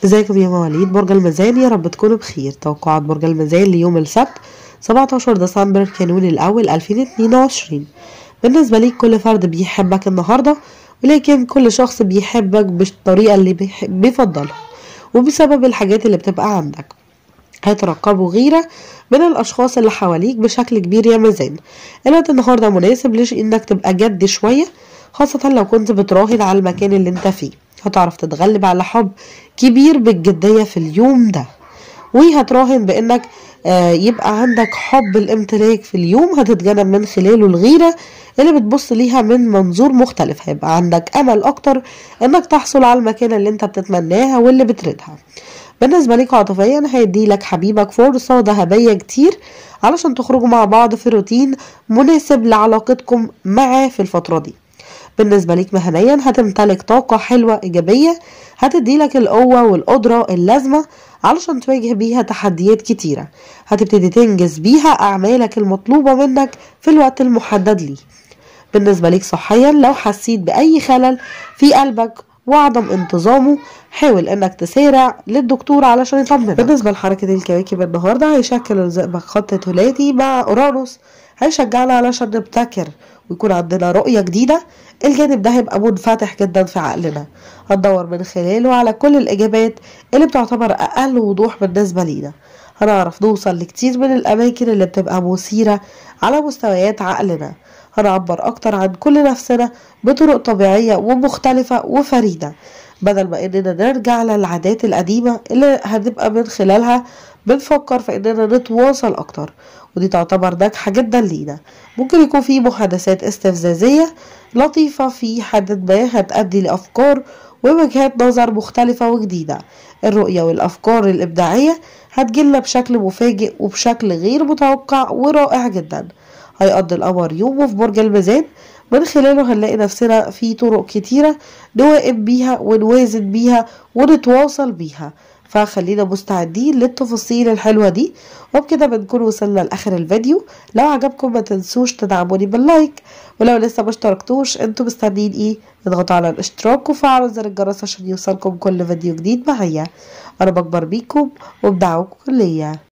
ازيكم يا مواليد برج الميزان يا رب تكونوا بخير توقعات برج الميزان ليوم السبت 17 ديسمبر كانون الأول 2022 بالنسبة ليك كل فرد بيحبك النهاردة ولكن كل شخص بيحبك بالطريقة اللي بيح- بيفضلها وبسبب الحاجات اللي بتبقى عندك هيترقبوا غيرة من الأشخاص اللي حواليك بشكل كبير يا ميزان الوقت النهاردة مناسب ليش إنك تبقى جد شوية خاصة لو كنت بتراهن على المكان اللي انت فيه هتعرف تتغلب على حب كبير بالجدية في اليوم ده وهتراهن بانك آه، يبقى عندك حب الامتلاك في اليوم هتتجنب من خلاله الغيرة اللي بتبص ليها من منظور مختلف هيبقى عندك امل اكتر انك تحصل على المكانة اللي انت بتتمناها واللي بتريدها بالنسبة ليك عاطفيا هيدي لك حبيبك فرصة ذهبية كتير علشان تخرجوا مع بعض في روتين مناسب لعلاقتكم معاه في الفترة دي بالنسبة ليك مهنيا هتمتلك طاقة حلوة إيجابية هتديلك القوة والقدرة اللازمة علشان تواجه بيها تحديات كتيرة هتبتدي تنجز بيها أعمالك المطلوبة منك في الوقت المحدد ليه بالنسبة ليك صحيا لو حسيت بأي خلل في قلبك وعدم انتظامه حاول انك تسارع للدكتور علشان يطمنك بالنسبة لحركة الكواكب النهاردة هيشكل الزئبق خط ثلاثي مع اورانوس هيشجعنا علشان نبتكر ويكون عندنا رؤية جديدة الجانب ده هيبقى منفتح جدا في عقلنا هندور من خلاله على كل الإجابات اللي بتعتبر أقل وضوح بالنسبة لينا هنعرف نوصل لكتير من الأماكن اللي بتبقى مثيرة على مستويات عقلنا هنعبر أكتر عن كل نفسنا بطرق طبيعية ومختلفة وفريدة بدل ما إننا نرجع للعادات القديمة اللي هنبقى من خلالها بنفكر في إننا نتواصل أكتر ودي تعتبر ناجحة جدا لينا ممكن يكون في محادثات استفزازية لطيفة في حد ما هتأدي لأفكار ووجهات نظر مختلفة وجديدة الرؤية والأفكار الإبداعية هتجيلنا بشكل مفاجئ وبشكل غير متوقع ورائع جدا هيقضي القمر يومه في برج الميزان من خلاله هنلاقي نفسنا في طرق كتيرة نواقب بيها ونوازن بيها ونتواصل بيها فخلينا مستعدين للتفاصيل الحلوة دي وبكده بنكون وصلنا لآخر الفيديو لو عجبكم ما تنسوش تدعموني باللايك ولو لسه ما اشتركتوش انتوا مستنيين ايه اضغطوا على الاشتراك وفعلوا زر الجرس عشان يوصلكم كل فيديو جديد معايا انا بكبر بيكم وبدعوكم ليا